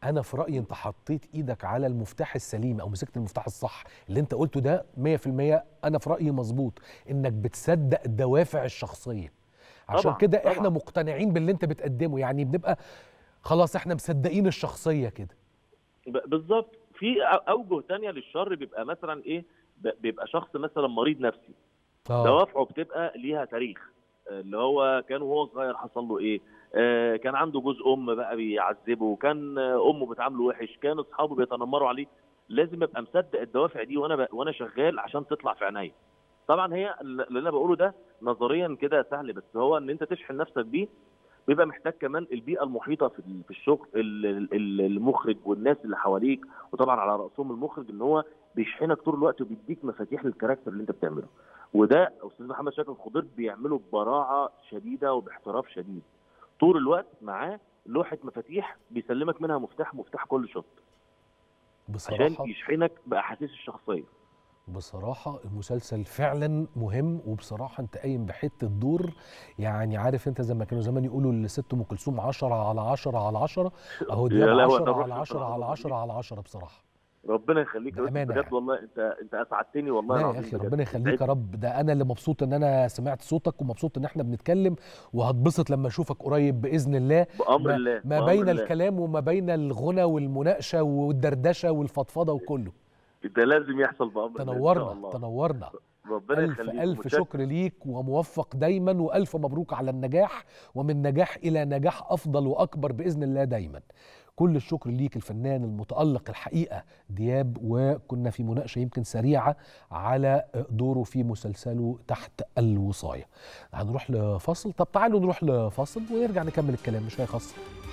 انا في رايي انت حطيت ايدك على المفتاح السليم او مسكت المفتاح الصح اللي انت قلته ده 100% انا في رايي مظبوط انك بتصدق الدوافع الشخصيه عشان طبعاً، كده احنا طبعاً. مقتنعين باللي انت بتقدمه يعني بنبقى خلاص احنا مصدقين الشخصيه كده ب- بالظبط في أ- اوجه تانية للشر بيبقى مثلا ايه ب- بيبقى شخص مثلا مريض نفسي اه دوافعه بتبقى ليها تاريخ اللي هو كان وهو صغير حصل له ايه آه كان عنده جوز ام بقى بيعذبه كان آه، امه بتعامله وحش كان اصحابه بيتنمروا عليه لازم ابقى مصدق الدوافع دي وانا ب... وانا شغال عشان تطلع في عينيا طبعا هي اللي انا بقوله ده نظريا كده سهل بس هو ان انت تشحن نفسك بيه بيبقى محتاج كمان البيئه المحيطه في ال- في الشغل ال- ال- المخرج والناس اللي حواليك وطبعا على راسهم المخرج ان هو بيشحنك طول الوقت وبيديك مفاتيح للكاركتر اللي انت بتعمله وده استاذ محمد شاكر الخضير بيعمله ببراعه شديده وباحتراف شديد طول الوقت معاه لوحه مفاتيح بيسلمك منها مفتاح مفتاح كل شوط عشان بصراحه يشحنك باحاسيس الشخصيه بصراحة المسلسل فعلا مهم وبصراحة انت قايم بحتة دور يعني عارف انت زي ما كانوا زمان يقولوا لست ام كلثوم 10 على 10 على 10 اهو يا ده لا، هو 10 ده على الروح 10 على بصراحة. 10 على 10 بصراحة ربنا يخليك يا يوسف بأمانة بجد يعني. والله انت انت اسعدتني والله لا يا العظيم اخي بجد. ربنا يخليك يا سعدت. رب ده انا اللي مبسوط ان انا سمعت صوتك ومبسوط ان احنا بنتكلم وهتبسط لما اشوفك قريب باذن الله بامر ما, الله ما بأمر بين الله. الكلام وما بين الغنى والمناقشة والدردشة والفضفضة وكله ده لازم يحصل بامر الله إن شاء تنورنا الله. تنورنا ربنا ألف يخليك ألف ومتشكر. شكر ليك وموفق دايما وألف مبروك على النجاح ومن نجاح إلى نجاح أفضل وأكبر بإذن الله دايما كل الشكر ليك الفنان المتألق الحقيقة دياب وكنا في مناقشة يمكن سريعة على دوره في مسلسله تحت الوصاية هنروح لفاصل طب تعالوا نروح لفاصل ونرجع نكمل الكلام مش هيخسر